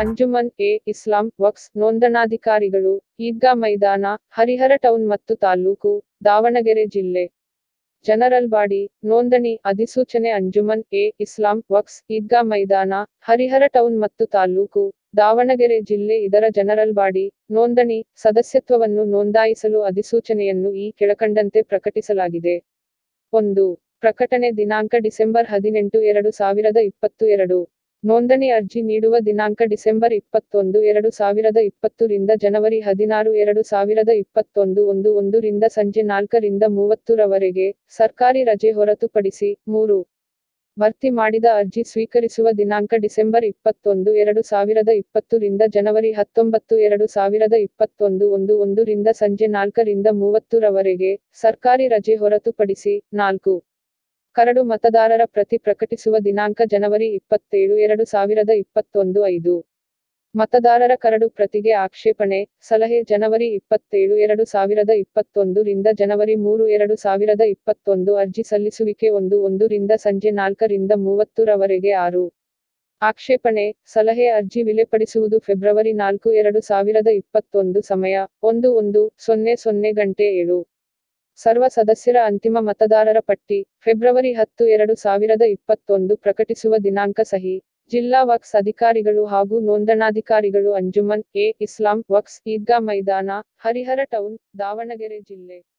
ಅಂಜುಮನ್ ಎ ಇಸ್ಲಾಂ ವಕ್ಸ್ ನೋಂದಣಾಧಿಕಾರಿಗಳು ಈದ್ಗಾ ಮೈದಾನ ಹರಿಹರ ಟೌನ್ ಮತ್ತು ತಾಲ್ಲೂಕು ದಾವಣಗೆರೆ ಜಿಲ್ಲೆ ಜನರಲ್ ಬಾಡಿ ನೋಂದಣಿ ಅಧಿಸೂಚನೆ ಅಂಜುಮನ್ ಎ ಇಸ್ಲಾಂ ವಕ್ಸ್ ಈದ್ಗಾ ಮೈದಾನ ಹರಿಹರ ಟೌನ್ ಮತ್ತು ತಾಲ್ಲೂಕು ದಾವಣಗೆರೆ ಜಿಲ್ಲೆ ಇದರ ಜನರಲ್ ಬಾಡಿ ನೋಂದಣಿ ಸದಸ್ಯತ್ವವನ್ನು ನೋಂದಾಯಿಸಲು ಅಧಿಸೂಚನೆಯನ್ನು ಈ ಕೆಳಕಂಡಂತೆ ಪ್ರಕಟಿಸಲಾಗಿದೆ ಒಂದು ಪ್ರಕಟಣೆ ದಿನಾಂಕ ಡಿಸೆಂಬರ್ ಹದಿನೆಂಟು ಎರಡು ಸಾವಿರದ ಇಪ್ಪತ್ತು ಎರಡು ನೋಂದಣಿ ಅರ್ಜಿ ನೀಡುವ ದಿನಾಂಕ ಡಿಸೆಂಬರ್ ಇಪ್ಪತ್ತೊಂದು ಎರಡು ಸಾವಿರದ ಇಪ್ಪತ್ತು ರಿಂದ ಜನವರಿ ಹದಿನಾರು ಎರಡು ಸಾವಿರದ ಇಪ್ಪತ್ತೊಂದು ಒಂದು ಒಂದು ರಿಂದ ಸಂಜೆ ನಾಲ್ಕರಿಂದ ಮೂವತ್ತು ರವರೆಗೆ ಸರ್ಕಾರಿ ರಜೆ ಹೊರತುಪಡಿಸಿ ಮೂರು ಭರ್ತಿ ಮಾಡಿದ ಅರ್ಜಿ ಸ್ವೀಕರಿಸುವ ದಿನಾಂಕ ಡಿಸೆಂಬರ್ ಇಪ್ಪತ್ತೊಂದು ಎರಡು ಸಾವಿರದ ಇಪ್ಪತ್ತು ರಿಂದ ಜನವರಿ ಹತ್ತೊಂಬತ್ತು ಎರಡು ಸಾವಿರದ ಇಪ್ಪತ್ತೊಂದು ಒಂದು ಒಂದು ರಿಂದ ಸಂಜೆ ನಾಲ್ಕರಿಂದ ಮೂವತ್ತು ರವರೆಗೆ ಸರ್ಕಾರಿ ರಜೆ ಹೊರತುಪಡಿಸಿ ನಾಲ್ಕು ಕರಡು ಮತದಾರರ ಪ್ರತಿ ಪ್ರಕಟಿಸುವ ದಿನಾಂಕ ಜನವರಿ ಇಪ್ಪತ್ತೇಳು ಎರಡು ಸಾವಿರದ ಇಪ್ಪತ್ತೊಂದು ಐದು ಮತದಾರರ ಕರಡು ಪ್ರತಿಗೆ ಆಕ್ಷೇಪಣೆ ಸಲಹೆ ಜನವರಿ ಇಪ್ಪತ್ತೇಳು ಎರಡು ಸಾವಿರದ ಇಪ್ಪತ್ತೊಂದು ರಿಂದ ಜನವರಿ ಮೂರು ಎರಡು ಸಾವಿರದ ಇಪ್ಪತ್ತೊಂದು ಅರ್ಜಿ ಸಲ್ಲಿಸುವಿಕೆ ಒಂದು ಒಂದು ರಿಂದ ಸಂಜೆ ನಾಲ್ಕರಿಂದ ಮೂವತ್ತು ರವರೆಗೆ ಆರು ಆಕ್ಷೇಪಣೆ ಸಲಹೆ ಅರ್ಜಿ ವಿಲೆಪಡಿಸುವುದು ಫೆಬ್ರವರಿ ನಾಲ್ಕು ಎರಡು ಸಾವಿರದ ಇಪ್ಪತ್ತೊಂದು ಸಮಯ ಒಂದು ಒಂದು ಸೊನ್ನೆ ಸೊನ್ನೆ ಗಂಟೆ ಏಳು ಸರ್ವ ಸದಸ್ಯರ ಅಂತಿಮ ಮತದಾರರ ಪಟ್ಟಿ ಫೆಬ್ರವರಿ ಹತ್ತು ಎರಡು ಸಾವಿರದ ಇಪ್ಪತ್ತೊಂದು ಪ್ರಕಟಿಸುವ ದಿನಾಂಕ ಸಹಿ ಜಿಲ್ಲಾ ವಕ್ಸ್ ಅಧಿಕಾರಿಗಳು ಹಾಗೂ ನೋಂದಣಾಧಿಕಾರಿಗಳು ಅಂಜುಮನ್ ಎ ಇಸ್ಲಾಂ ವಕ್ಸ್ ಈದ್ಗಾ ಮೈದಾನ ಹರಿಹರ ಟೌನ್ ದಾವಣಗೆರೆ ಜಿಲ್ಲೆ